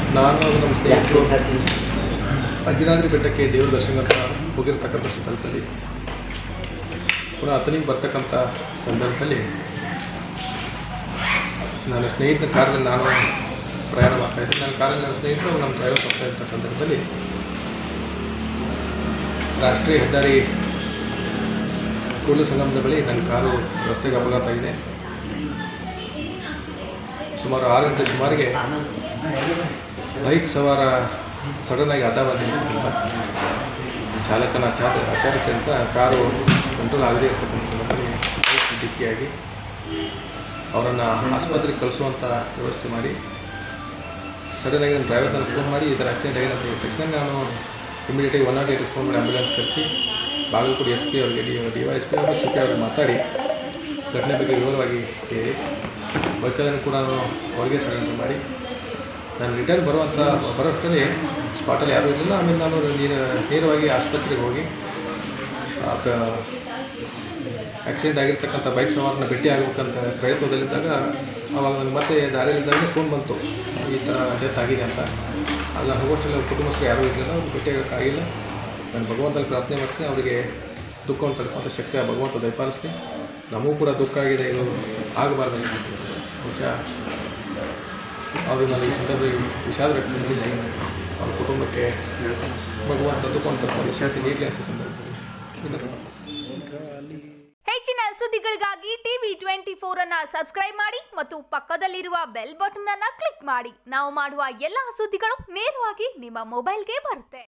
ನಾನು ಹಾಗೂ ನಮ್ಮ ಸ್ನೇಹಿತರು ಅಂಜನಾದ್ರಿ ಬೆಟ್ಟಕ್ಕೆ ದೇವ್ರ ದರ್ಶನಕ್ಕೆ ಹೋಗಿರ್ತಕ್ಕಂಥ ಸಂದರ್ಭದಲ್ಲಿ ಪುನಃ ಹತ್ತನಿಗೆ ಬರ್ತಕ್ಕಂಥ ಸಂದರ್ಭದಲ್ಲಿ ನನ್ನ ಸ್ನೇಹಿತರ ಕಾರಲ್ಲಿ ನಾನು ಪ್ರಯಾಣ ಮಾಡ್ತಾ ಇದ್ದೆ ನನ್ನ ಕಾರಲ್ಲಿ ನನ್ನ ಸ್ನೇಹಿತರು ನಮ್ಮ ಡ್ರೈವರ್ ಹೋಗ್ತಾ ಇದ್ದ ಸಂದರ್ಭದಲ್ಲಿ ರಾಷ್ಟ್ರೀಯ ಹೆದ್ದಾರಿ ಕೂಡಲ ಸಂಗಮದ ಬಳಿ ನನ್ನ ಕಾರು ರಸ್ತೆಗೆ ಅಪಘಾತ ಆಗಿದೆ ಸುಮಾರು ಆರು ಗಂಟೆ ಸುಮಾರಿಗೆ ಬೈಕ್ ಸವಾರ ಸಡನ್ನಾಗಿ ಅಡ್ಡ ಬಂದಿರ್ತಕ್ಕಂಥ ಚಾಲಕನ ಅಚಾರ ಅಚಾರತೆ ಅಂತ ಕಾರು ಕಂಟ್ರೋಲ್ ಆಗದೇ ಇರ್ತಕ್ಕಂಥ ಸಂದರ್ಭದಲ್ಲಿ ಬೈಕ್ ಡಿಕ್ಕಿಯಾಗಿ ಅವರನ್ನು ಆಸ್ಪತ್ರೆಗೆ ಕಳಿಸುವಂಥ ವ್ಯವಸ್ಥೆ ಮಾಡಿ ಸಡನ್ನಾಗಿ ನನ್ನ ಡ್ರೈವರ್ ನನಗೆ ಫೋನ್ ಮಾಡಿ ಈ ಥರ ಆಕ್ಸಿಡೆಂಟ್ ಆಗಿದೆ ಅಂತ ಹೇಳಿದ ತಕ್ಷಣ ನಾನು ಇಮಿಡಿಯೇಟಾಗಿ ಒನ್ ನಾಟ್ ಏಟ್ ಫೋನ್ ಮಾಡಿ ಆಂಬುಲೆನ್ಸ್ ಕರೆಸಿ ಬಾಗಲಕೋಟೆ ಎಸ್ ಪಿ ಅವರಿಗೆ D D Y S P ಅವರು ಸಿ ಪಿ ಅವ್ರಿಗೆ ಮಾತಾಡಿ ಘಟನೆ ಬಗ್ಗೆ ವಿವರವಾಗಿ ಹೇಳಿ ವೆಹಿಕಲನ್ನು ಕೂಡ ನಾನು ಅವರಿಗೆ ಸರೆಂಡರ್ ಮಾಡಿ ನಾನು ರಿಟರ್ನ್ ಬರುವಂಥ ಬರೋಷ್ಟರಲ್ಲಿ ಸ್ಪಾಟಲ್ಲಿ ಯಾರೂ ಇರಲಿಲ್ಲ ಆಮೇಲೆ ನಾನು ನೇರ ನೇರವಾಗಿ ಆಸ್ಪತ್ರೆಗೆ ಹೋಗಿ ಆಕ್ಸಿಡೆಂಟ್ ಆಗಿರ್ತಕ್ಕಂಥ ಬೈಕ್ ಸವಾರನ ಭೇಟಿ ಆಗಬೇಕಂತ ಪ್ರಯತ್ನದಲ್ಲಿದ್ದಾಗ ಅವಾಗ ನನಗೆ ಮತ್ತೆ ದಾರಿಯಲ್ಲಿದ್ದಾಗ ಫೋನ್ ಬಂತು ಈ ಥರ ಡೆತ್ ಆಗಿದೆ ಅಂತ ಅಲ್ಲ ಹೋಗೋಷ್ಟರಲ್ಲಿ ಅವ್ರ ಕುಟುಂಬಸ್ಥರು ಯಾರೂ ಇರಲಿಲ್ಲ ಅವ್ರು ಭೇಟಿ ಆಗೋಕ್ಕಾಗಿಲ್ಲ ನಾನು ಭಗವಂತನಲ್ಲಿ ಪ್ರಾರ್ಥನೆ ಮಾಡ್ತೀನಿ ಅವರಿಗೆ ದುಃಖವನ್ನು ತಡ್ಕೊಂಥ ಶಕ್ತಿ ಆ ಭಗವಂತ ದಯಪಾಲಿಸಲಿ ನಮಗೂ ಕೂಡ ದುಃಖ ಆಗಿದೆ ಇದು ಆಗಬಾರ್ದು ಬಹುಶಃ ಅವರು ನಾನು ಈ ಸಂದರ್ಭದಲ್ಲಿ ವಿಷಾದ ವ್ಯಕ್ತಪಡಿಸಿ ಅವ್ರ ಕುಟುಂಬಕ್ಕೆ ಭಗವಂತ ದುಃಖವನ್ನು ತಡ್ಕೊಂಡು ಶಾಂತಿ ನೀಡಲಿ ಅಂತ ಸಂದರ್ಭದಲ್ಲಿ ವಿನಂತಿ ಮಾಡ್ತೀನಿ. ಹೆಚ್ಚಿನ ಸುದ್ದಿಗಳಿಗಾಗಿ ಟಿವಿ ಟ್ವೆಂಟಿ ಫೋರ್ ಅನ್ನ ಸಬ್ಸ್ಕ್ರೈಬ್ ಮಾಡಿ ಮತ್ತು ಪಕ್ಕದಲ್ಲಿರುವ ಬೆಲ್ ಬಟನ್ ಅನ್ನ ಕ್ಲಿಕ್ ಮಾಡಿ ನಾವು ಮಾಡುವ ಎಲ್ಲಾ ಸುದ್ದಿಗಳು ನೇರವಾಗಿ ನಿಮ್ಮ ಮೊಬೈಲ್ಗೆ ಬರುತ್ತೆ